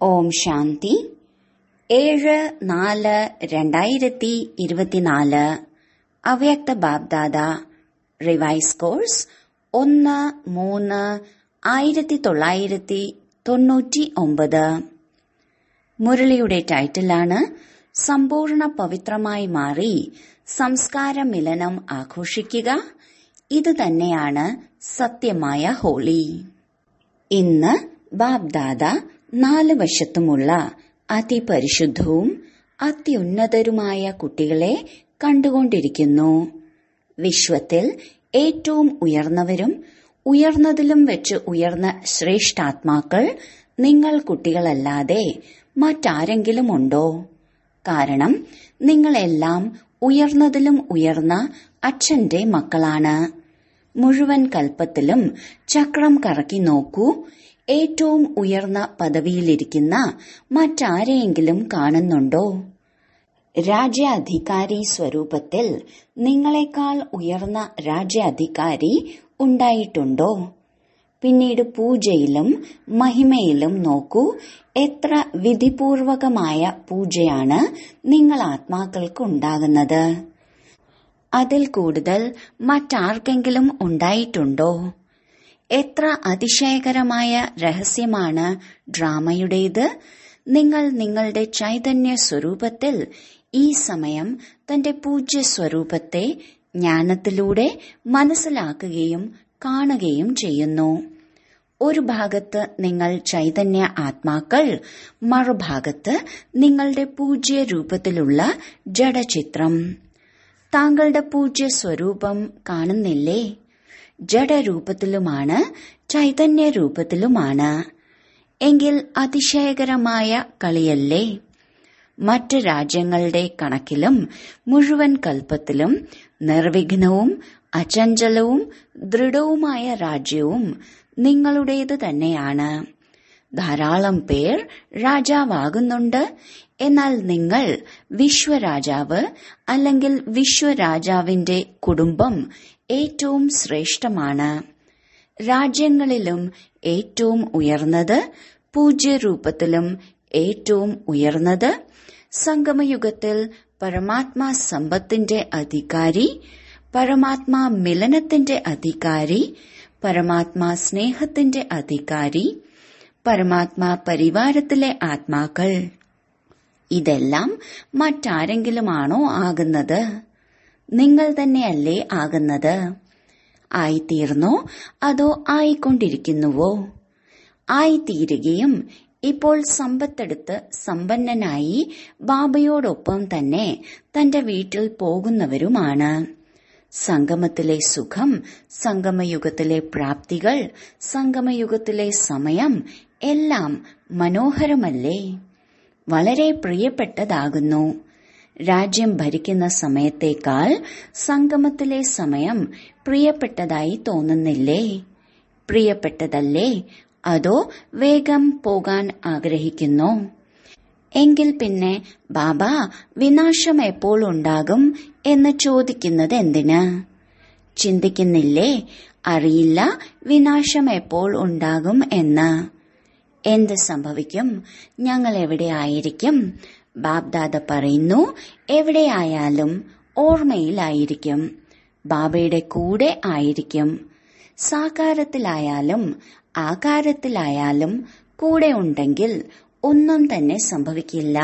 ഓം ശാന്തി ഏഴ് നാല് രണ്ടായിരത്തി ഇരുപത്തിനാല് അവ്യക്ത ബാബ്ദാദ റിവൈസ് കോഴ്സ് ഒന്ന് മൂന്ന് ആയിരത്തി തൊള്ളായിരത്തി തൊണ്ണൂറ്റി ഒമ്പത് മുരളിയുടെ ടൈറ്റിലാണ് സമ്പൂർണ്ണ പവിത്രമായി മാറി സംസ്കാര മിലനം ആഘോഷിക്കുക ഇത് തന്നെയാണ് സത്യമായ ഹോളി ഇന്ന് ബാബ്ദാദ നാല് വശത്തുമുള്ള അതിപരിശുദ്ധവും അത്യുന്നതരുമായ കുട്ടികളെ കണ്ടുകൊണ്ടിരിക്കുന്നു വിശ്വത്തിൽ ഏറ്റവും ഉയർന്നവരും ഉയർന്നതിലും വെച്ച് ഉയർന്ന ശ്രേഷ്ഠാത്മാക്കൾ നിങ്ങൾ കുട്ടികളല്ലാതെ മറ്റാരെങ്കിലും ഉണ്ടോ കാരണം നിങ്ങളെല്ലാം ഉയർന്നതിലും ഉയർന്ന അച്ഛന്റെ മക്കളാണ് മുഴുവൻ കൽപ്പത്തിലും ചക്രം കറക്കി നോക്കൂ ഏറ്റവും ഉയർന്ന പദവിയിലിരിക്കുന്ന മറ്റാരെയെങ്കിലും കാണുന്നുണ്ടോ രാജ്യാധികാരി സ്വരൂപത്തിൽ നിങ്ങളെക്കാൾ ഉയർന്ന രാജ്യാധികാരി ഉണ്ടായിട്ടുണ്ടോ പിന്നീട് പൂജയിലും മഹിമയിലും നോക്കൂ എത്ര വിധിപൂർവകമായ പൂജയാണ് നിങ്ങൾ ആത്മാക്കൾക്ക് ഉണ്ടാകുന്നത് അതിൽ കൂടുതൽ മറ്റാർക്കെങ്കിലും ഉണ്ടായിട്ടുണ്ടോ എത്ര അതിശയകരമായ രഹസ്യമാണ് ഡ്രാമയുടേത് നിങ്ങൾ നിങ്ങളുടെ ചൈതന്യ സ്വരൂപത്തിൽ ഈ സമയം തന്റെ പൂജ്യ സ്വരൂപത്തെ ജ്ഞാനത്തിലൂടെ മനസ്സിലാക്കുകയും കാണുകയും ചെയ്യുന്നു ഒരു ഭാഗത്ത് നിങ്ങൾ ചൈതന്യ ആത്മാക്കൾ മറുഭാഗത്ത് നിങ്ങളുടെ പൂജ്യ രൂപത്തിലുള്ള ജഡചിത്രം താങ്കളുടെ പൂജ്യ സ്വരൂപം കാണുന്നില്ലേ ജഡരൂപത്തിലുമാണ് ചൈതന്യ രൂപത്തിലുമാണ് എങ്കിൽ അതിശയകരമായ കളിയല്ലേ മറ്റ് രാജ്യങ്ങളുടെ കണക്കിലും മുഴുവൻ കൽപ്പത്തിലും നിർവിഘ്നവും അചഞ്ചലവും ദൃഢവുമായ രാജ്യവും നിങ്ങളുടേത് തന്നെയാണ് ധാരാളം പേർ രാജാവാകുന്നുണ്ട് എന്നാൽ നിങ്ങൾ വിശ്വരാജാവ് അല്ലെങ്കിൽ വിശ്വരാജാവിന്റെ കുടുംബം ഏറ്റവും ശ്രേഷ്ഠമാണ് രാജ്യങ്ങളിലും ഏറ്റവും ഉയർന്നത് പൂജ്യരൂപത്തിലും ഏറ്റവും ഉയർന്നത് സംഗമയുഗത്തിൽ പരമാത്മാ സമ്പത്തിന്റെ അധികാരി പരമാത്മാ മിലനത്തിന്റെ അധികാരി പരമാത്മാ സ്നേഹത്തിന്റെ അധികാരി പരമാത്മാ പരിവാരത്തിലെ ആത്മാക്കൾ ഇതെല്ലാം മറ്റാരെങ്കിലുമാണോ ആകുന്നത് നിങ്ങൾ തന്നെയല്ലേ ആകുന്നത് ആയിത്തീർന്നോ അതോ ആയിക്കൊണ്ടിരിക്കുന്നുവോ ആയിത്തീരുകയും ഇപ്പോൾ സമ്പത്തെടുത്ത് സമ്പന്നനായി ബാബയോടൊപ്പം തന്നെ തന്റെ വീട്ടിൽ പോകുന്നവരുമാണ് സംഗമത്തിലെ സുഖം സംഗമയുഗത്തിലെ പ്രാപ്തികൾ സംഗമയുഗത്തിലെ സമയം എല്ലാം മനോഹരമല്ലേ വളരെ പ്രിയപ്പെട്ടതാകുന്നു രാജ്യം ഭരിക്കുന്ന സമയത്തേക്കാൾ സംഗമത്തിലെ സമയം പ്രിയപ്പെട്ടതായി തോന്നുന്നില്ലേ പ്രിയപ്പെട്ടതല്ലേ അതോ വേഗം പോകാൻ ആഗ്രഹിക്കുന്നോ എങ്കിൽ പിന്നെ ബാബ വിനാശം എപ്പോൾ ഉണ്ടാകും എന്ന് ചോദിക്കുന്നത് എന്തിന് ചിന്തിക്കുന്നില്ലേ അറിയില്ല വിനാശം എപ്പോൾ ഉണ്ടാകും എന്ന് എന്ത് സംഭവിക്കും ഞങ്ങൾ എവിടെയായിരിക്കും ബാബ്ദാദ പറയുന്നു എവിടെയായാലും ഓർമ്മയിലായിരിക്കും ബാബയുടെ കൂടെ ആയിരിക്കും സാകാരത്തിലായാലും ആകാരത്തിലായാലും കൂടെ ഉണ്ടെങ്കിൽ ഒന്നും തന്നെ സംഭവിക്കില്ല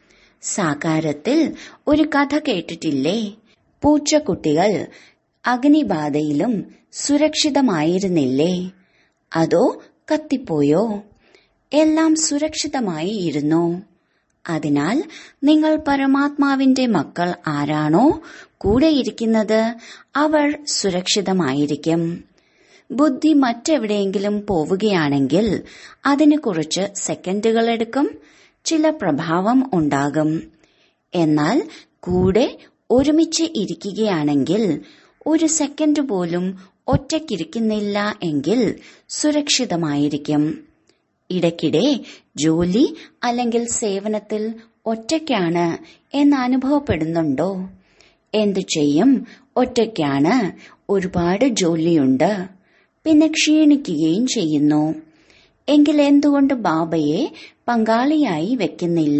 സാകാരത്തിൽ ഒരു കഥ കേട്ടിട്ടില്ലേ പൂച്ചക്കുട്ടികൾ അഗ്നിബാധയിലും സുരക്ഷിതമായിരുന്നില്ലേ അതോ കത്തിപ്പോയോ എല്ലാം സുരക്ഷിതമായി ഇരുന്നു അതിനാൽ നിങ്ങൾ പരമാത്മാവിന്റെ മക്കൾ ആരാണോ കൂടെയിരിക്കുന്നത് അവർ സുരക്ഷിതമായിരിക്കും ബുദ്ധി മറ്റെവിടെയെങ്കിലും പോവുകയാണെങ്കിൽ അതിന് കുറച്ച് സെക്കൻഡുകൾ എടുക്കും ചില പ്രഭാവം ഉണ്ടാകും എന്നാൽ കൂടെ ഒരുമിച്ച് ഇരിക്കുകയാണെങ്കിൽ ഒരു സെക്കൻഡ് പോലും ഒറ്റയ്ക്കിരിക്കുന്നില്ല എങ്കിൽ സുരക്ഷിതമായിരിക്കും ഇടയ്ക്കിടെ ജോലി അല്ലെങ്കിൽ സേവനത്തിൽ ഒറ്റയ്ക്കാണ് എന്ന് അനുഭവപ്പെടുന്നുണ്ടോ എന്തു ചെയ്യും ഒറ്റയ്ക്കാണ് ഒരുപാട് ജോലിയുണ്ട് പിന്നെ ക്ഷീണിക്കുകയും ചെയ്യുന്നു എങ്കിൽ എന്തുകൊണ്ട് ബാബയെ പങ്കാളിയായി വെക്കുന്നില്ല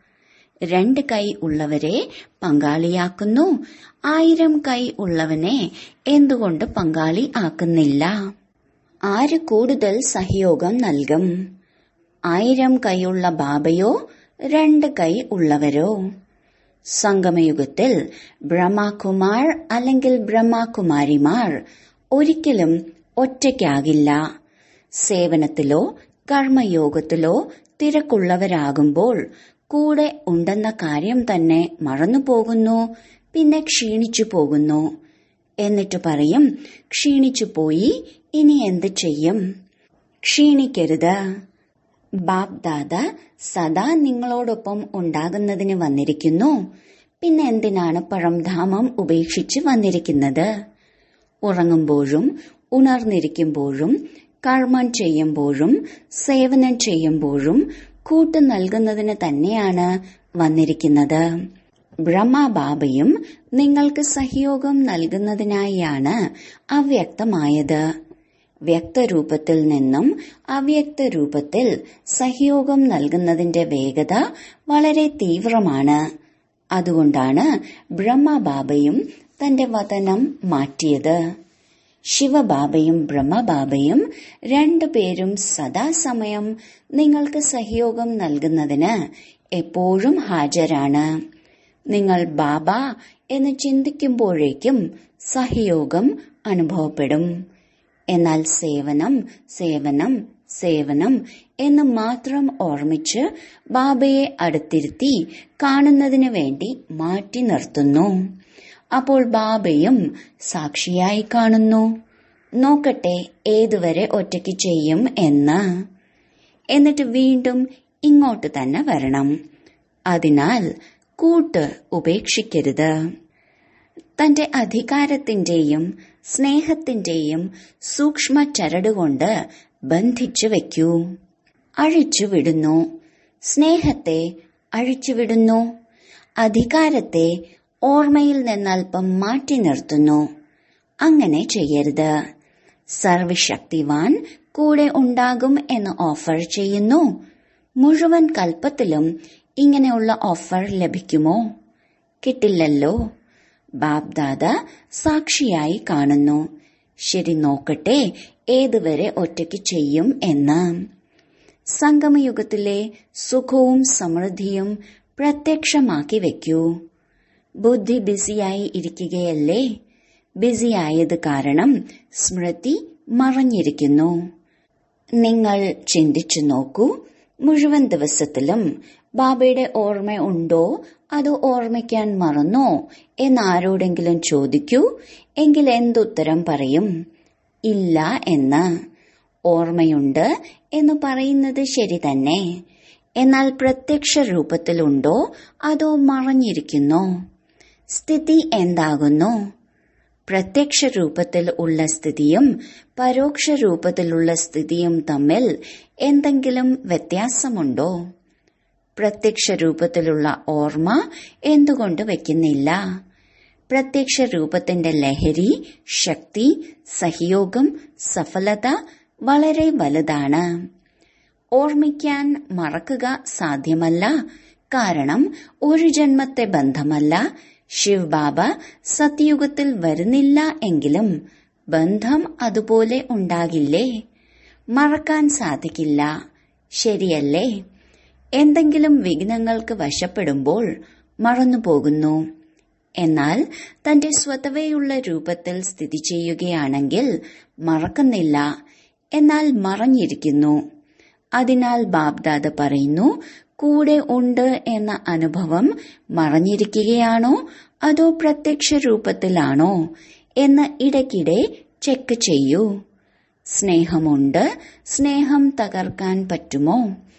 രണ്ട് കൈ ഉള്ളവരെ പങ്കാളിയാക്കുന്നു ആയിരം കൈ ഉള്ളവനെ എന്തുകൊണ്ട് പങ്കാളി ആക്കുന്നില്ല ആര് കൂടുതൽ സഹയോഗം നൽകും ആയിരം കൈയുള്ള ബാബയോ രണ്ട് കൈ ഉള്ളവരോ സംഗമയുഗത്തിൽ ബ്രഹ്മകുമാർ അല്ലെങ്കിൽ ബ്രഹ്മകുമാരിമാർ ഒരിക്കലും ഒറ്റയ്ക്കാകില്ല സേവനത്തിലോ കർമ്മയോഗത്തിലോ തിരക്കുള്ളവരാകുമ്പോൾ കൂടെ ഉണ്ടെന്ന കാര്യം തന്നെ മറന്നുപോകുന്നു പിന്നെ ക്ഷീണിച്ചു പോകുന്നു എന്നിട്ട് പറയും ക്ഷീണിച്ചു പോയി ഇനി എന്ത് ചെയ്യും ക്ഷീണിക്കരുത് ബാബ് ദാദ സദാ നിങ്ങളോടൊപ്പം ഉണ്ടാകുന്നതിന് വന്നിരിക്കുന്നു പിന്നെ എന്തിനാണ് പഴംധാമം ഉപേക്ഷിച്ച് വന്നിരിക്കുന്നത് ഉറങ്ങുമ്പോഴും ഉണർന്നിരിക്കുമ്പോഴും കർമ്മം ചെയ്യുമ്പോഴും സേവനം ചെയ്യുമ്പോഴും കൂട്ട് നൽകുന്നതിന് തന്നെയാണ് വന്നിരിക്കുന്നത് ബ്രഹ്മബാബയും നിങ്ങൾക്ക് സഹയോഗം നൽകുന്നതിനായാണ് അവ്യക്തമായത് വ്യക്തരൂപത്തിൽ നിന്നും അവ്യക്ത രൂപത്തിൽ സഹയോഗം നൽകുന്നതിന്റെ വേഗത വളരെ തീവ്രമാണ് അതുകൊണ്ടാണ് ബ്രഹ്മബാബയും തന്റെ വതനം മാറ്റിയത് ശിവബാബയും ബ്രഹ്മബാബയും രണ്ടുപേരും സദാസമയം നിങ്ങൾക്ക് സഹയോഗം നൽകുന്നതിന് എപ്പോഴും ഹാജരാണ് നിങ്ങൾ ബാബ എന്ന് ചിന്തിക്കുമ്പോഴേക്കും സഹയോഗം അനുഭവപ്പെടും എന്നാൽ സേവനം സേവനം സേവനം എന്ന് മാത്രം ഓർമ്മിച്ച് ബാബയെ അടുത്തിരുത്തി കാണുന്നതിന് വേണ്ടി മാറ്റി നിർത്തുന്നു അപ്പോൾ ബാബയും സാക്ഷിയായി കാണുന്നു നോക്കട്ടെ ഏതുവരെ ഒറ്റയ്ക്ക് ചെയ്യും എന്ന് എന്നിട്ട് വീണ്ടും ഇങ്ങോട്ട് തന്നെ വരണം അതിനാൽ കൂട്ട് ഉപേക്ഷിക്കരുത് തന്റെ അധികാരത്തിന്റെയും സ്നേഹത്തിന്റെയും സൂക്ഷ്മ ചരടുകൊണ്ട് ബന്ധിച്ചു വെക്കൂ അഴിച്ചുവിടുന്നു സ്നേഹത്തെ അഴിച്ചുവിടുന്നു അധികാരത്തെ ഓർമ്മയിൽ നിന്നൽപ്പം മാറ്റി നിർത്തുന്നു അങ്ങനെ ചെയ്യരുത് സർവശക്തിവാൻ കൂടെ ഉണ്ടാകും എന്ന് ഓഫർ ചെയ്യുന്നു മുഴുവൻ കൽപ്പത്തിലും ഇങ്ങനെയുള്ള ഓഫർ ലഭിക്കുമോ കിട്ടില്ലല്ലോ ബാബ്ദാദ സാക്ഷിയായി കാണുന്നു ശരി നോക്കട്ടെ ഏതുവരെ ഒറ്റയ്ക്ക് ചെയ്യും എന്ന് സംഗമയുഗത്തിലെ സുഖവും സമൃദ്ധിയും പ്രത്യക്ഷമാക്കി വെക്കൂ ബുദ്ധി ബിസിയായി ഇരിക്കുകയല്ലേ ബിസിയായത് കാരണം സ്മൃതി മറഞ്ഞിരിക്കുന്നു നിങ്ങൾ ചിന്തിച്ചു നോക്കൂ മുഴുവൻ ദിവസത്തിലും ബാബയുടെ ഓർമ്മ ഉണ്ടോ അതോ ഓർമ്മിക്കാൻ മറന്നോ എന്നാരോടെങ്കിലും ചോദിക്കൂ എങ്കിൽ എന്തുത്തരം പറയും ഇല്ല എന്ന് ഓർമ്മയുണ്ട് എന്ന് പറയുന്നത് ശരി തന്നെ എന്നാൽ പ്രത്യക്ഷ രൂപത്തിലുണ്ടോ അതോ മറഞ്ഞിരിക്കുന്നോ സ്ഥിതി എന്താകുന്നു പ്രത്യക്ഷ രൂപത്തിൽ ഉള്ള സ്ഥിതിയും പരോക്ഷ രൂപത്തിലുള്ള സ്ഥിതിയും തമ്മിൽ എന്തെങ്കിലും വ്യത്യാസമുണ്ടോ പ്രത്യക്ഷ രൂപത്തിലുള്ള ഓർമ്മ എന്തുകൊണ്ട് വെക്കുന്നില്ല പ്രത്യക്ഷ രൂപത്തിന്റെ ലഹരി ശക്തി സഹയോഗം സഫലത വളരെ വലുതാണ് ഓർമ്മിക്കാൻ മറക്കുക സാധ്യമല്ല കാരണം ഒരു ജന്മത്തെ ബന്ധമല്ല ശിവ് ബാബ സത്യയുഗത്തിൽ വരുന്നില്ല എങ്കിലും ബന്ധം അതുപോലെ ഉണ്ടാകില്ലേ മറക്കാൻ സാധിക്കില്ല ശരിയല്ലേ എന്തെങ്കിലും വിഘ്നങ്ങൾക്ക് വശപ്പെടുമ്പോൾ മറന്നുപോകുന്നു എന്നാൽ തന്റെ സ്വതവേയുള്ള രൂപത്തിൽ സ്ഥിതി ചെയ്യുകയാണെങ്കിൽ മറക്കുന്നില്ല എന്നാൽ മറഞ്ഞിരിക്കുന്നു അതിനാൽ ബാബ്ദാദ പറയുന്നു കൂടെ ഉണ്ട് എന്ന അനുഭവം മറഞ്ഞിരിക്കുകയാണോ അതോ പ്രത്യക്ഷ രൂപത്തിലാണോ എന്ന് ഇടയ്ക്കിടെ ചെക്ക് ചെയ്യൂ സ്നേഹമുണ്ട് സ്നേഹം തകർക്കാൻ പറ്റുമോ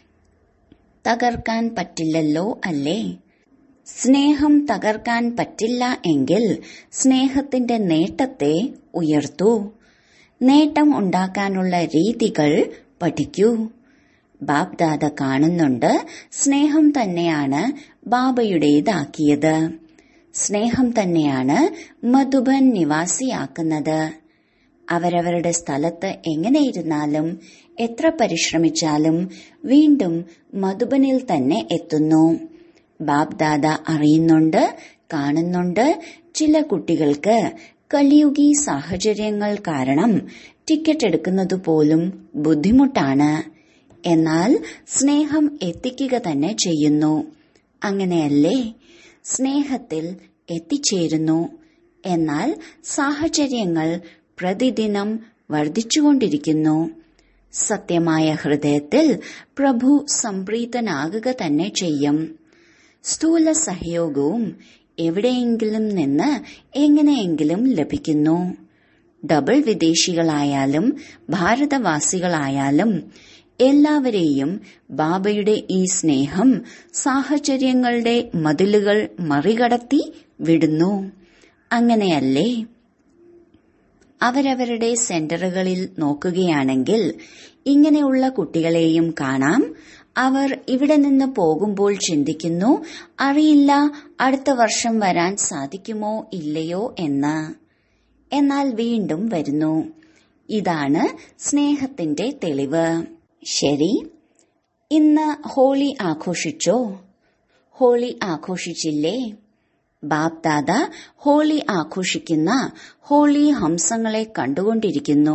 തകർക്കാൻ പറ്റില്ലല്ലോ അല്ലേ സ്നേഹം തകർക്കാൻ പറ്റില്ല എങ്കിൽ സ്നേഹത്തിന്റെ നേട്ടത്തെ ഉയർത്തൂ നേട്ടം ഉണ്ടാക്കാനുള്ള രീതികൾ പഠിക്കൂ ബാബ്ദാദ കാണുന്നുണ്ട് സ്നേഹം തന്നെയാണ് ബാബയുടേതാക്കിയത് സ്നേഹം തന്നെയാണ് മധുബൻ നിവാസിയാക്കുന്നത് അവരവരുടെ സ്ഥലത്ത് എങ്ങനെയിരുന്നാലും എത്ര പരിശ്രമിച്ചാലും വീണ്ടും മധുബനിൽ തന്നെ എത്തുന്നു ബാബ്ദാദ അറിയുന്നുണ്ട് കാണുന്നുണ്ട് ചില കുട്ടികൾക്ക് കലിയുഗി സാഹചര്യങ്ങൾ കാരണം ടിക്കറ്റ് എടുക്കുന്നത് പോലും ബുദ്ധിമുട്ടാണ് എന്നാൽ സ്നേഹം എത്തിക്കുക തന്നെ ചെയ്യുന്നു അങ്ങനെയല്ലേ സ്നേഹത്തിൽ എത്തിച്ചേരുന്നു എന്നാൽ സാഹചര്യങ്ങൾ പ്രതിദിനം വർദ്ധിച്ചുകൊണ്ടിരിക്കുന്നു സത്യമായ ഹൃദയത്തിൽ പ്രഭു സംപ്രീതനാകുക തന്നെ ചെയ്യും സ്ഥൂല സഹയോഗവും എവിടെയെങ്കിലും നിന്ന് എങ്ങനെയെങ്കിലും ലഭിക്കുന്നു ഡബിൾ വിദേശികളായാലും ഭാരതവാസികളായാലും എല്ലാവരെയും ബാബയുടെ ഈ സ്നേഹം സാഹചര്യങ്ങളുടെ മതിലുകൾ മറികടത്തി വിടുന്നു അങ്ങനെയല്ലേ അവരവരുടെ സെന്ററുകളിൽ നോക്കുകയാണെങ്കിൽ ഇങ്ങനെയുള്ള കുട്ടികളെയും കാണാം അവർ ഇവിടെ നിന്ന് പോകുമ്പോൾ ചിന്തിക്കുന്നു അറിയില്ല അടുത്ത വർഷം വരാൻ സാധിക്കുമോ ഇല്ലയോ എന്ന് എന്നാൽ വീണ്ടും വരുന്നു ഇതാണ് സ്നേഹത്തിന്റെ തെളിവ് ശരി ഇന്ന് ഹോളി ആഘോഷിച്ചോ ഹോളി ആഘോഷിച്ചില്ലേ ബാബ് ദാദ ഹോളി ആഘോഷിക്കുന്ന ഹോളി ഹംസങ്ങളെ കണ്ടുകൊണ്ടിരിക്കുന്നു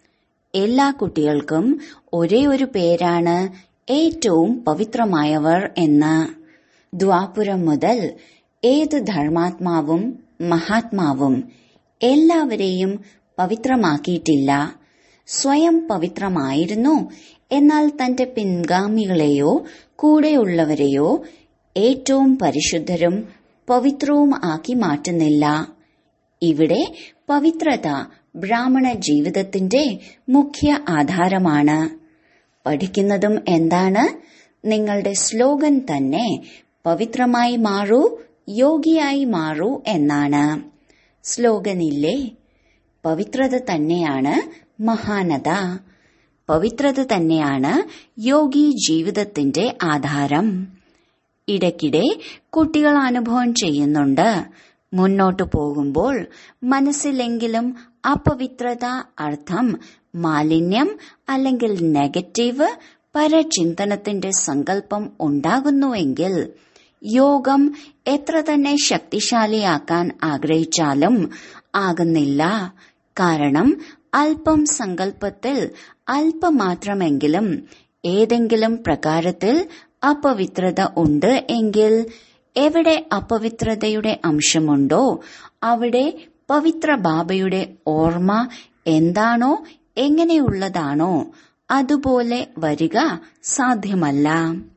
എല്ലാ കുട്ടികൾക്കും ഒരേ ഒരു പേരാണ് ഏറ്റവും പവിത്രമായവർ എന്ന് ദ്വാപുരം മുതൽ ഏത് ധർമാത്മാവും മഹാത്മാവും എല്ലാവരെയും പവിത്രമാക്കിയിട്ടില്ല സ്വയം പവിത്രമായിരുന്നു എന്നാൽ തന്റെ പിൻഗാമികളെയോ കൂടെയുള്ളവരെയോ ഏറ്റവും പരിശുദ്ധരും പവിത്രവും ആക്കി മാറ്റുന്നില്ല ഇവിടെ പവിത്രത ബ്രാഹ്മണ ജീവിതത്തിന്റെ മുഖ്യ ആധാരമാണ് പഠിക്കുന്നതും എന്താണ് നിങ്ങളുടെ സ്ലോഗൻ തന്നെ പവിത്രമായി മാറൂ യോഗിയായി മാറൂ എന്നാണ് സ്ലോഗനില്ലേ പവിത്രത തന്നെയാണ് മഹാനത പവിത്രത തന്നെയാണ് യോഗി ജീവിതത്തിന്റെ ആധാരം ഇടയ്ക്കിടെ കുട്ടികൾ അനുഭവം ചെയ്യുന്നുണ്ട് മുന്നോട്ടു പോകുമ്പോൾ മനസ്സിലെങ്കിലും അപവിത്രത അർത്ഥം മാലിന്യം അല്ലെങ്കിൽ നെഗറ്റീവ് പരചിന്തനത്തിന്റെ സങ്കല്പം ഉണ്ടാകുന്നുവെങ്കിൽ യോഗം എത്ര തന്നെ ശക്തിശാലിയാക്കാൻ ആഗ്രഹിച്ചാലും ആകുന്നില്ല കാരണം അല്പം സങ്കല്പത്തിൽ അല്പമാത്രമെങ്കിലും ഏതെങ്കിലും പ്രകാരത്തിൽ അപവിത്രത ഉണ്ട് എങ്കിൽ എവിടെ അപവിത്രതയുടെ അംശമുണ്ടോ അവിടെ പവിത്ര ബാബയുടെ ഓർമ്മ എന്താണോ എങ്ങനെയുള്ളതാണോ അതുപോലെ വരിക സാധ്യമല്ല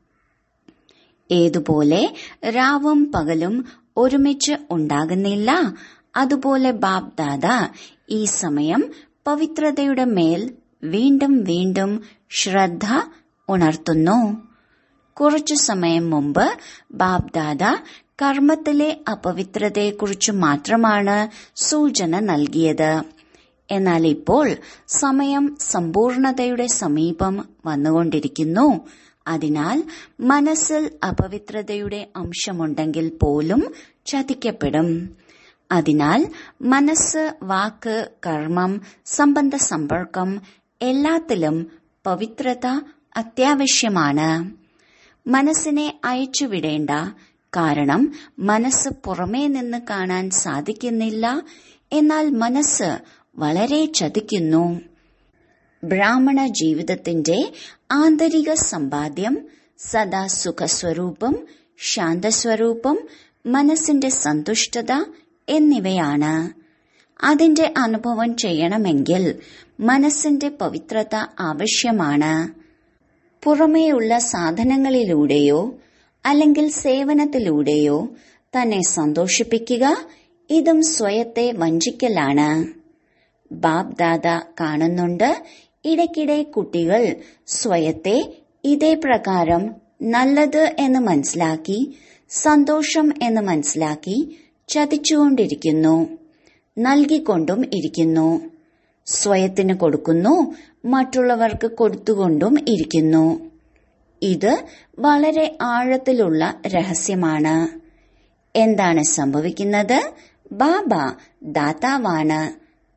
ഏതുപോലെ രാവും പകലും ഒരുമിച്ച് ഉണ്ടാകുന്നില്ല അതുപോലെ ബാബ് ദാദ ഈ സമയം പവിത്രതയുടെ മേൽ വീണ്ടും വീണ്ടും ശ്രദ്ധ ഉണർത്തുന്നു കുറച്ചു സമയം മുമ്പ് ബാബ് ദാദ കർമ്മത്തിലെ അപവിത്രതയെക്കുറിച്ച് മാത്രമാണ് സൂചന നൽകിയത് എന്നാൽ ഇപ്പോൾ സമയം സമ്പൂർണതയുടെ സമീപം വന്നുകൊണ്ടിരിക്കുന്നു അതിനാൽ മനസ്സിൽ അപവിത്രതയുടെ അംശമുണ്ടെങ്കിൽ പോലും ചതിക്കപ്പെടും അതിനാൽ മനസ്സ് വാക്ക് കർമ്മം സംബന്ധ സമ്പർക്കം എല്ലാത്തിലും പവിത്രത അത്യാവശ്യമാണ് മനസ്സിനെ അയച്ചുവിടേണ്ട കാരണം മനസ്സ് പുറമേ നിന്ന് കാണാൻ സാധിക്കുന്നില്ല എന്നാൽ മനസ്സ് വളരെ ചതിക്കുന്നു ബ്രാഹ്മണ ജീവിതത്തിന്റെ ആന്തരിക സമ്പാദ്യം സദാ സുഖസ്വരൂപം ശാന്തസ്വരൂപം മനസ്സിന്റെ സന്തുഷ്ടത എന്നിവയാണ് അതിന്റെ അനുഭവം ചെയ്യണമെങ്കിൽ മനസ്സിന്റെ പവിത്രത ആവശ്യമാണ് പുറമേയുള്ള സാധനങ്ങളിലൂടെയോ അല്ലെങ്കിൽ സേവനത്തിലൂടെയോ തന്നെ സന്തോഷിപ്പിക്കുക ഇതും സ്വയത്തെ വഞ്ചിക്കലാണ് ബാബ് ദാദ കാണുന്നുണ്ട് ഇടയ്ക്കിടെ കുട്ടികൾ സ്വയത്തെ ഇതേ പ്രകാരം നല്ലത് എന്ന് മനസ്സിലാക്കി സന്തോഷം എന്ന് മനസ്സിലാക്കി ചതിച്ചുകൊണ്ടിരിക്കുന്നു നൽകിക്കൊണ്ടും ഇരിക്കുന്നു സ്വയത്തിന് കൊടുക്കുന്നു മറ്റുള്ളവർക്ക് കൊടുത്തുകൊണ്ടും ഇരിക്കുന്നു ഇത് വളരെ ആഴത്തിലുള്ള രഹസ്യമാണ് എന്താണ് സംഭവിക്കുന്നത് ബാബ ദാതാവാണ്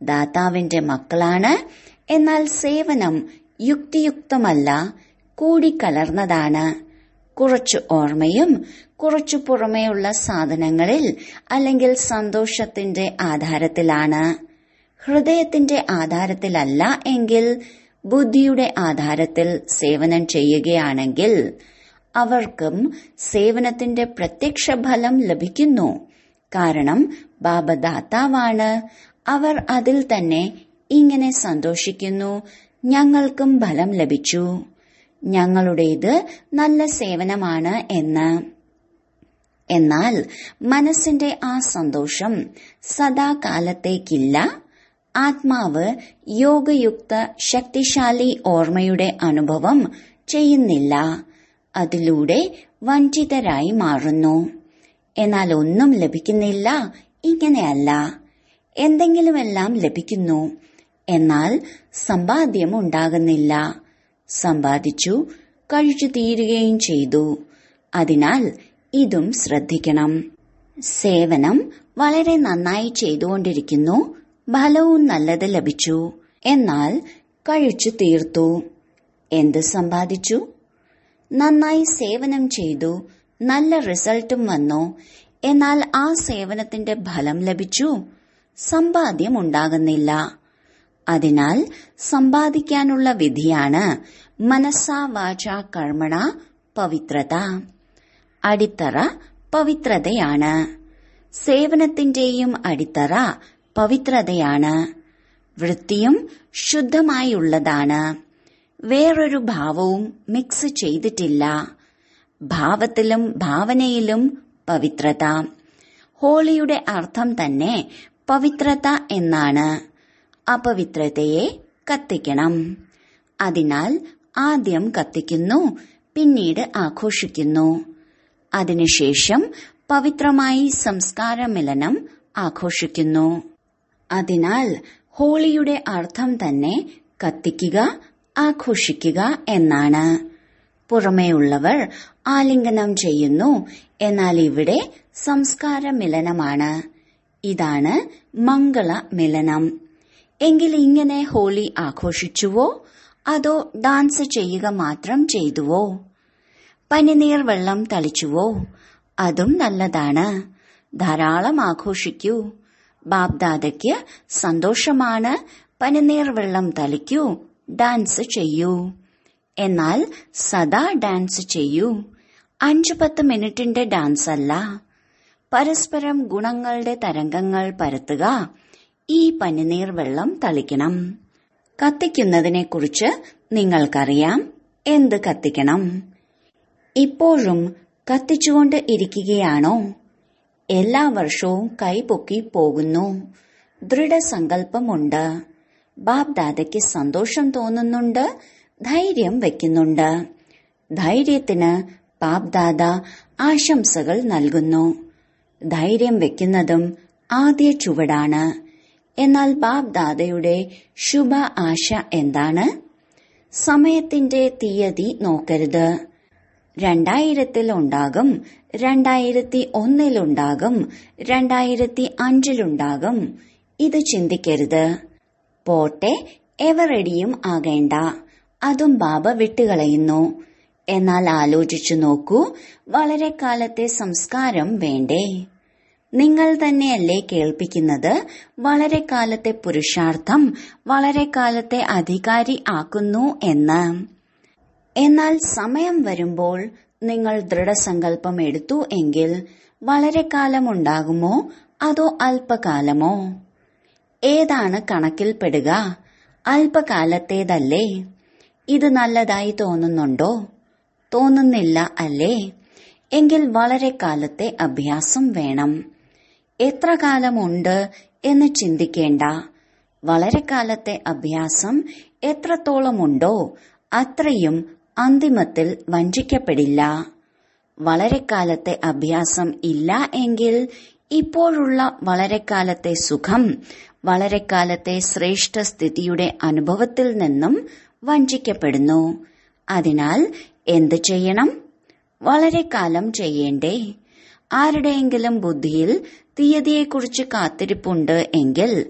ദാതാവിന്റെ മക്കളാണ് എന്നാൽ സേവനം യുക്തിയുക്തമല്ല കൂടിക്കലർന്നതാണ് കുറച്ചു ഓർമ്മയും കുറച്ചു പുറമേയുള്ള സാധനങ്ങളിൽ അല്ലെങ്കിൽ സന്തോഷത്തിന്റെ ആധാരത്തിലാണ് ഹൃദയത്തിന്റെ ആധാരത്തിലല്ല എങ്കിൽ ബുദ്ധിയുടെ ആധാരത്തിൽ സേവനം ചെയ്യുകയാണെങ്കിൽ അവർക്കും സേവനത്തിന്റെ പ്രത്യക്ഷ ഫലം ലഭിക്കുന്നു കാരണം ബാബദാതാവാണ് അവർ അതിൽ തന്നെ ഇങ്ങനെ സന്തോഷിക്കുന്നു ഞങ്ങൾക്കും ഫലം ലഭിച്ചു ഞങ്ങളുടേത് നല്ല സേവനമാണ് എന്ന് എന്നാൽ മനസ്സിന്റെ ആ സന്തോഷം സദാകാലത്തേക്കില്ല ആത്മാവ് യോഗയുക്ത ശക്തിശാലി ഓർമ്മയുടെ അനുഭവം ചെയ്യുന്നില്ല അതിലൂടെ വഞ്ചിതരായി മാറുന്നു എന്നാൽ ഒന്നും ലഭിക്കുന്നില്ല ഇങ്ങനെയല്ല എന്തെങ്കിലുമെല്ലാം ലഭിക്കുന്നു എന്നാൽ സമ്പാദ്യം ഉണ്ടാകുന്നില്ല സമ്പാദിച്ചു കഴിച്ചു തീരുകയും ചെയ്തു അതിനാൽ ഇതും ശ്രദ്ധിക്കണം സേവനം വളരെ നന്നായി ചെയ്തുകൊണ്ടിരിക്കുന്നു ഫലവും നല്ലത് ലഭിച്ചു എന്നാൽ കഴിച്ചു തീർത്തു എന്ത് സമ്പാദിച്ചു നന്നായി സേവനം ചെയ്തു നല്ല റിസൾട്ടും വന്നു എന്നാൽ ആ സേവനത്തിന്റെ ഫലം ലഭിച്ചു സമ്പാദ്യം ഉണ്ടാകുന്നില്ല അതിനാൽ സമ്പാദിക്കാനുള്ള വിധിയാണ് മനസ്സാ വാച കർമ്മണ പവിത്രത അടിത്തറ പവിത്രതയാണ് സേവനത്തിന്റെയും അടിത്തറ പവിത്രതയാണ് വൃത്തിയും ശുദ്ധമായുള്ളതാണ് വേറൊരു ഭാവവും മിക്സ് ചെയ്തിട്ടില്ല ഭാവത്തിലും ഭാവനയിലും പവിത്രത ഹോളിയുടെ അർത്ഥം തന്നെ പവിത്രത എന്നാണ് അപവിത്രതയെ കത്തിക്കണം അതിനാൽ ആദ്യം കത്തിക്കുന്നു പിന്നീട് ആഘോഷിക്കുന്നു അതിനുശേഷം പവിത്രമായി സംസ്കാര മിലനം ആഘോഷിക്കുന്നു അതിനാൽ ഹോളിയുടെ അർത്ഥം തന്നെ കത്തിക്കുക ആഘോഷിക്കുക എന്നാണ് പുറമേയുള്ളവർ ആലിംഗനം ചെയ്യുന്നു എന്നാൽ ഇവിടെ സംസ്കാര മിലനമാണ് ഇതാണ് മംഗള മിലനം എങ്കിൽ ഇങ്ങനെ ഹോളി ആഘോഷിച്ചുവോ അതോ ഡാൻസ് ചെയ്യുക മാത്രം ചെയ്തുവോ പനിനീർ വെള്ളം തളിച്ചുവോ അതും നല്ലതാണ് ധാരാളം ആഘോഷിക്കൂ ബാബ്ദാദയ്ക്ക് സന്തോഷമാണ് പനിനീർ വെള്ളം തളിക്കൂ ഡാൻസ് ചെയ്യൂ എന്നാൽ സദാ ഡാൻസ് ചെയ്യൂ അഞ്ചു പത്ത് മിനിറ്റിന്റെ ഡാൻസ് അല്ല പരസ്പരം ഗുണങ്ങളുടെ തരംഗങ്ങൾ പരത്തുക ഈ പനിനീർ വെള്ളം തളിക്കണം കത്തിക്കുന്നതിനെക്കുറിച്ച് നിങ്ങൾക്കറിയാം എന്ത് കത്തിക്കണം ഇപ്പോഴും കത്തിച്ചുകൊണ്ട് ഇരിക്കുകയാണോ എല്ലാ വർഷവും കൈപൊക്കി പോകുന്നു ദൃഢസങ്കല്പമുണ്ട് ബാബ്ദാദയ്ക്ക് സന്തോഷം തോന്നുന്നുണ്ട് ധൈര്യം വയ്ക്കുന്നുണ്ട് ധൈര്യത്തിന് ബാബ്ദാദ ആശംസകൾ നൽകുന്നു ധൈര്യം വെക്കുന്നതും ആദ്യ ചുവടാണ് എന്നാൽ ബാബ്ദാദയുടെ ശുഭ ആശ എന്താണ് സമയത്തിന്റെ തീയതി നോക്കരുത് രണ്ടായിരത്തിൽ ഉണ്ടാകും രണ്ടായിരത്തി ഒന്നിലുണ്ടാകും രണ്ടായിരത്തി അഞ്ചിലുണ്ടാകും ഇത് ചിന്തിക്കരുത് പോട്ടെ എവറെടിയും ആകേണ്ട അതും ബാബ വിട്ടുകളയുന്നു എന്നാൽ ആലോചിച്ചു നോക്കൂ വളരെ കാലത്തെ സംസ്കാരം വേണ്ടേ നിങ്ങൾ തന്നെയല്ലേ കേൾപ്പിക്കുന്നത് വളരെ കാലത്തെ പുരുഷാർത്ഥം വളരെ കാലത്തെ അധികാരി ആക്കുന്നു എന്ന് എന്നാൽ സമയം വരുമ്പോൾ നിങ്ങൾ ദൃഢസങ്കല്പം എടുത്തു എങ്കിൽ വളരെ കാലമുണ്ടാകുമോ അതോ അല്പകാലമോ ഏതാണ് കണക്കിൽപ്പെടുക അല്പകാലത്തേതല്ലേ ഇത് നല്ലതായി തോന്നുന്നുണ്ടോ തോന്നുന്നില്ല അല്ലേ എങ്കിൽ വളരെ കാലത്തെ അഭ്യാസം വേണം എത്ര കാലമുണ്ട് എന്ന് ചിന്തിക്കേണ്ട വളരെ കാലത്തെ അഭ്യാസം എത്രത്തോളമുണ്ടോ അത്രയും അന്തിമത്തിൽ വഞ്ചിക്കപ്പെടില്ല വളരെ കാലത്തെ അഭ്യാസം ഇല്ല എങ്കിൽ ഇപ്പോഴുള്ള വളരെ കാലത്തെ സുഖം വളരെ കാലത്തെ ശ്രേഷ്ഠ സ്ഥിതിയുടെ അനുഭവത്തിൽ നിന്നും വഞ്ചിക്കപ്പെടുന്നു അതിനാൽ എന്ത് ചെയ്യണം വളരെ കാലം ചെയ്യേണ്ടേ ആരുടെയെങ്കിലും ബുദ്ധിയിൽ തീയതിയെക്കുറിച്ച് കാത്തിരിപ്പുണ്ട് എങ്കിൽ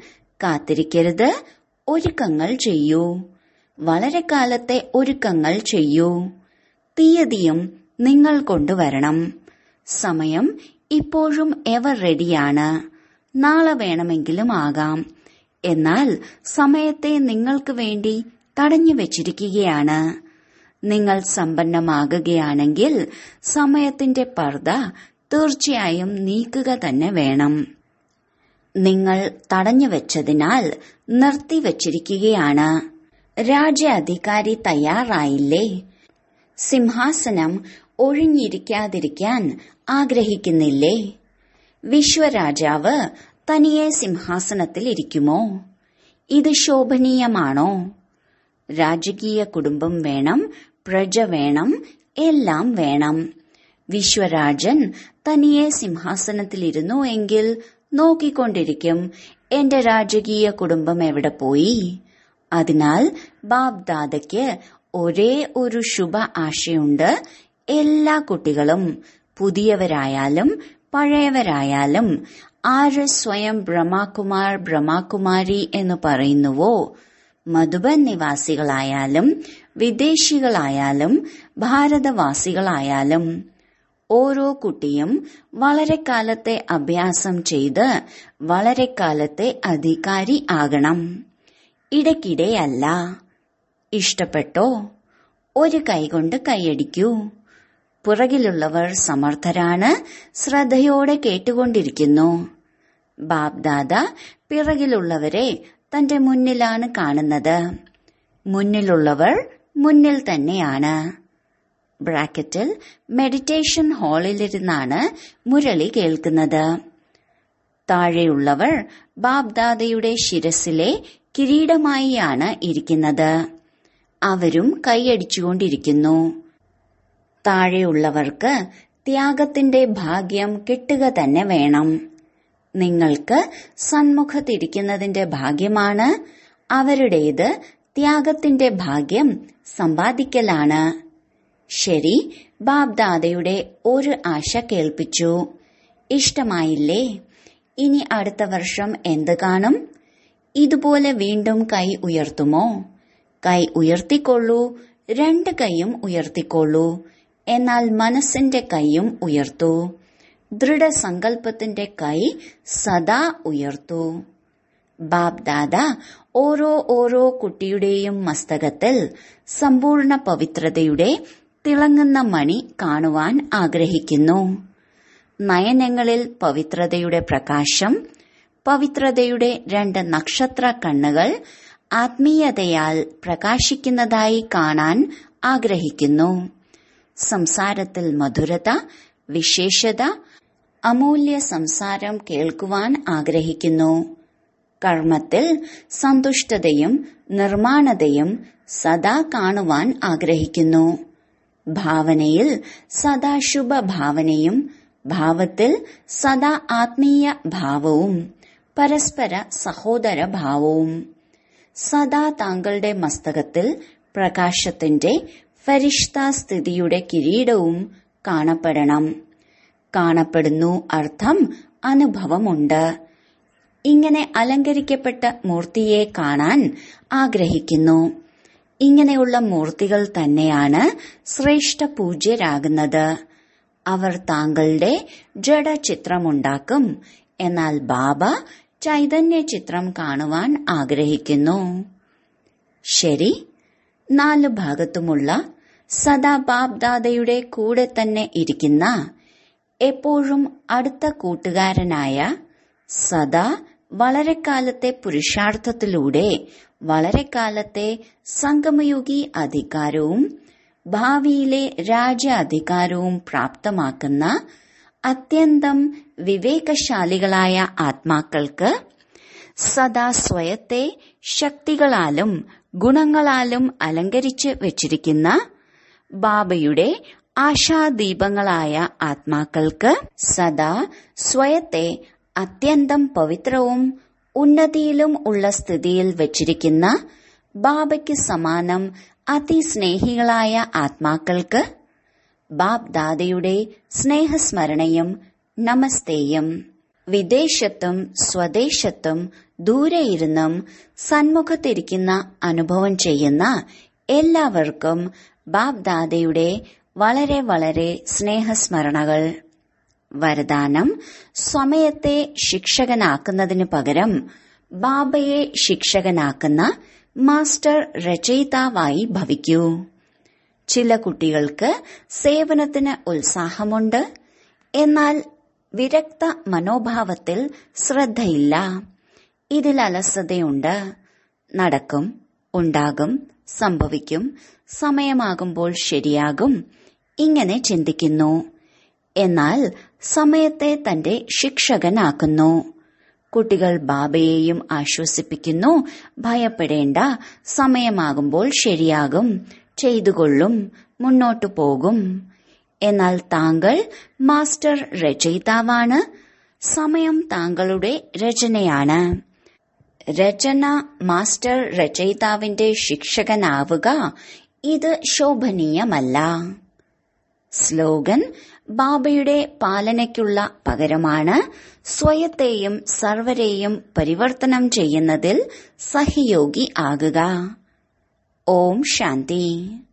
കാത്തിരിക്കരുത് ഒരുക്കങ്ങൾ ചെയ്യൂ വളരെ കാലത്തെ ഒരുക്കങ്ങൾ ചെയ്യൂ തീയതിയും നിങ്ങൾ കൊണ്ടുവരണം സമയം ഇപ്പോഴും എവർ റെഡിയാണ് നാളെ വേണമെങ്കിലും ആകാം എന്നാൽ സമയത്തെ നിങ്ങൾക്ക് വേണ്ടി തടഞ്ഞു വെച്ചിരിക്കുകയാണ് നിങ്ങൾ സമ്പന്നമാകുകയാണെങ്കിൽ സമയത്തിന്റെ പർദ്ദ തീർച്ചയായും നീക്കുക തന്നെ വേണം നിങ്ങൾ തടഞ്ഞു വെച്ചതിനാൽ നിർത്തിവച്ചിരിക്കുകയാണ് രാജ്യാധികാരി തയ്യാറായില്ലേ സിംഹാസനം ഒഴിഞ്ഞിരിക്കാതിരിക്കാൻ ആഗ്രഹിക്കുന്നില്ലേ വിശ്വരാജാവ് തനിയെ സിംഹാസനത്തിൽ ഇരിക്കുമോ ഇത് ശോഭനീയമാണോ രാജകീയ കുടുംബം വേണം പ്രജ വേണം എല്ലാം വേണം വിശ്വരാജൻ തനിയെ സിംഹാസനത്തിലിരുന്നു എങ്കിൽ നോക്കിക്കൊണ്ടിരിക്കും എന്റെ രാജകീയ കുടുംബം എവിടെ പോയി അതിനാൽ ബാബ് ദാദയ്ക്ക് ഒരേ ഒരു ശുഭ ആശയുണ്ട് എല്ലാ കുട്ടികളും പുതിയവരായാലും പഴയവരായാലും ആര് സ്വയം ബ്രഹ്മകുമാർ ബ്രഹ്മകുമാരി എന്ന് പറയുന്നുവോ മധുബൻ നിവാസികളായാലും വിദേശികളായാലും ഭാരതവാസികളായാലും ഓരോ കുട്ടിയും വളരെ കാലത്തെ അഭ്യാസം ചെയ്ത് വളരെ കാലത്തെ അധികാരി ആകണം ഇടയ്ക്കിടെയല്ല ഇഷ്ടപ്പെട്ടോ ഒരു കൈകൊണ്ട് കൈയടിക്കൂ പുറകിലുള്ളവർ സമർത്ഥരാണ് ശ്രദ്ധയോടെ കേട്ടുകൊണ്ടിരിക്കുന്നു ബാബ്ദാദ പിറകിലുള്ളവരെ തന്റെ മുന്നിലാണ് കാണുന്നത് മുന്നിലുള്ളവർ മുന്നിൽ തന്നെയാണ് ബ്രാക്കറ്റിൽ മെഡിറ്റേഷൻ ഹാളിലിരുന്നാണ് മുരളി കേൾക്കുന്നത് താഴെയുള്ളവർ ബാബ്ദാദയുടെ ശിരസിലെ കിരീടമായിയാണ് ഇരിക്കുന്നത് അവരും കൈയടിച്ചുകൊണ്ടിരിക്കുന്നു താഴെയുള്ളവർക്ക് ത്യാഗത്തിന്റെ ഭാഗ്യം കിട്ടുക തന്നെ വേണം നിങ്ങൾക്ക് സന്മുഖത്തിരിക്കുന്നതിന്റെ ഭാഗ്യമാണ് അവരുടേത് ത്യാഗത്തിന്റെ ഭാഗ്യം സമ്പാദിക്കലാണ് ശരി ബാബ്ദാദയുടെ ഒരു ആശ കേൾപ്പിച്ചു ഇഷ്ടമായില്ലേ ഇനി അടുത്ത വർഷം എന്ത് കാണും ഇതുപോലെ വീണ്ടും കൈ ഉയർത്തുമോ കൈ ഉയർത്തിക്കൊള്ളൂ രണ്ട് കൈയും ഉയർത്തിക്കൊള്ളൂ എന്നാൽ മനസ്സിന്റെ കൈയും ഉയർത്തൂ ദൃഢസങ്കല്പത്തിന്റെ കൈ സദാ ഉയർത്തൂ ബാബ് ദാദ ഓരോ ഓരോ കുട്ടിയുടെയും മസ്തകത്തിൽ സമ്പൂർണ്ണ പവിത്രതയുടെ തിളങ്ങുന്ന മണി കാണുവാൻ ആഗ്രഹിക്കുന്നു നയനങ്ങളിൽ പവിത്രതയുടെ പ്രകാശം പവിത്രതയുടെ രണ്ട് നക്ഷത്ര കണ്ണുകൾ ആത്മീയതയാൽ പ്രകാശിക്കുന്നതായി കാണാൻ ആഗ്രഹിക്കുന്നു സംസാരത്തിൽ മധുരത വിശേഷത അമൂല്യ സംസാരം കേൾക്കുവാൻ ആഗ്രഹിക്കുന്നു കർമ്മത്തിൽ സന്തുഷ്ടതയും നിർമ്മാണതയും സദാ കാണുവാൻ ആഗ്രഹിക്കുന്നു ഭാവനയിൽ സദാ ശുഭഭാവനയും ഭാവത്തിൽ സദാ ആത്മീയ ഭാവവും പരസ്പര സഹോദര ഭാവവും സദാ താങ്കളുടെ മസ്തകത്തിൽ പ്രകാശത്തിന്റെ ഫരിഷ്ത സ്ഥിതിയുടെ കിരീടവും കാണപ്പെടണം കാണപ്പെടുന്നു അർത്ഥം അനുഭവമുണ്ട് ഇങ്ങനെ അലങ്കരിക്കപ്പെട്ട മൂർത്തിയെ കാണാൻ ആഗ്രഹിക്കുന്നു ഇങ്ങനെയുള്ള മൂർത്തികൾ തന്നെയാണ് ശ്രേഷ്ഠ പൂജ്യരാകുന്നത് അവർ താങ്കളുടെ ജഡചിത്രമുണ്ടാക്കും എന്നാൽ ബാബ ചൈതന്യ ചിത്രം കാണുവാൻ ആഗ്രഹിക്കുന്നു ശരി നാലു ഭാഗത്തുമുള്ള സദാ ബാബ്ദാദയുടെ കൂടെ തന്നെ ഇരിക്കുന്ന എപ്പോഴും അടുത്ത കൂട്ടുകാരനായ സദാ വളരെ കാലത്തെ പുരുഷാർത്ഥത്തിലൂടെ വളരെ കാലത്തെ സംഗമയുഗി അധികാരവും ഭാവിയിലെ രാജ അധികാരവും പ്രാപ്തമാക്കുന്ന അത്യന്തം വിവേകശാലികളായ ആത്മാക്കൾക്ക് സദാ സ്വയത്തെ ശക്തികളാലും ഗുണങ്ങളാലും അലങ്കരിച്ച് വെച്ചിരിക്കുന്ന ബാബയുടെ ആശാദീപങ്ങളായ ആത്മാക്കൾക്ക് സദാ സ്വയത്തെ അത്യന്തം പവിത്രവും ഉന്നതിയിലും ഉള്ള സ്ഥിതിയിൽ വച്ചിരിക്കുന്ന ബാബയ്ക്ക് സമാനം അതിസ്നേഹികളായ ആത്മാക്കൾക്ക് ബാബ് ദാദയുടെ സ്നേഹസ്മരണയും നമസ്തേയും വിദേശത്തും സ്വദേശത്തും ദൂരെയിരുന്നും സന്മുഖത്തിരിക്കുന്ന അനുഭവം ചെയ്യുന്ന എല്ലാവർക്കും ബാബ്ദാദയുടെ വളരെ വളരെ സ്നേഹസ്മരണകൾ വരദാനം സമയത്തെ ശിക്ഷകനാക്കുന്നതിനു പകരം ബാബയെ ശിക്ഷകനാക്കുന്ന മാസ്റ്റർ രചയിതാവായി ഭവിക്കൂ ചില കുട്ടികൾക്ക് സേവനത്തിന് ഉത്സാഹമുണ്ട് എന്നാൽ വിരക്ത മനോഭാവത്തിൽ ശ്രദ്ധയില്ല ഇതിൽ അലസതയുണ്ട് നടക്കും ഉണ്ടാകും സംഭവിക്കും സമയമാകുമ്പോൾ ശരിയാകും ഇങ്ങനെ ചിന്തിക്കുന്നു എന്നാൽ സമയത്തെ തന്റെ ശിക്ഷകനാക്കുന്നു കുട്ടികൾ ബാബയെയും ആശ്വസിപ്പിക്കുന്നു ഭയപ്പെടേണ്ട സമയമാകുമ്പോൾ ശരിയാകും ചെയ്തുകൊള്ളും മുന്നോട്ടു പോകും എന്നാൽ താങ്കൾ മാസ്റ്റർ രചയിതാവാണ് സമയം താങ്കളുടെ രചനയാണ് രചന മാസ്റ്റർ രചയിതാവിന്റെ ശിക്ഷകനാവുക ഇത് ശോഭനീയമല്ല സ്ലോഗൻ ബാബയുടെ പാലനയ്ക്കുള്ള പകരമാണ് സ്വയത്തെയും സർവരെയും പരിവർത്തനം ചെയ്യുന്നതിൽ സഹയോഗി ആകുക ഓം ശാന്തി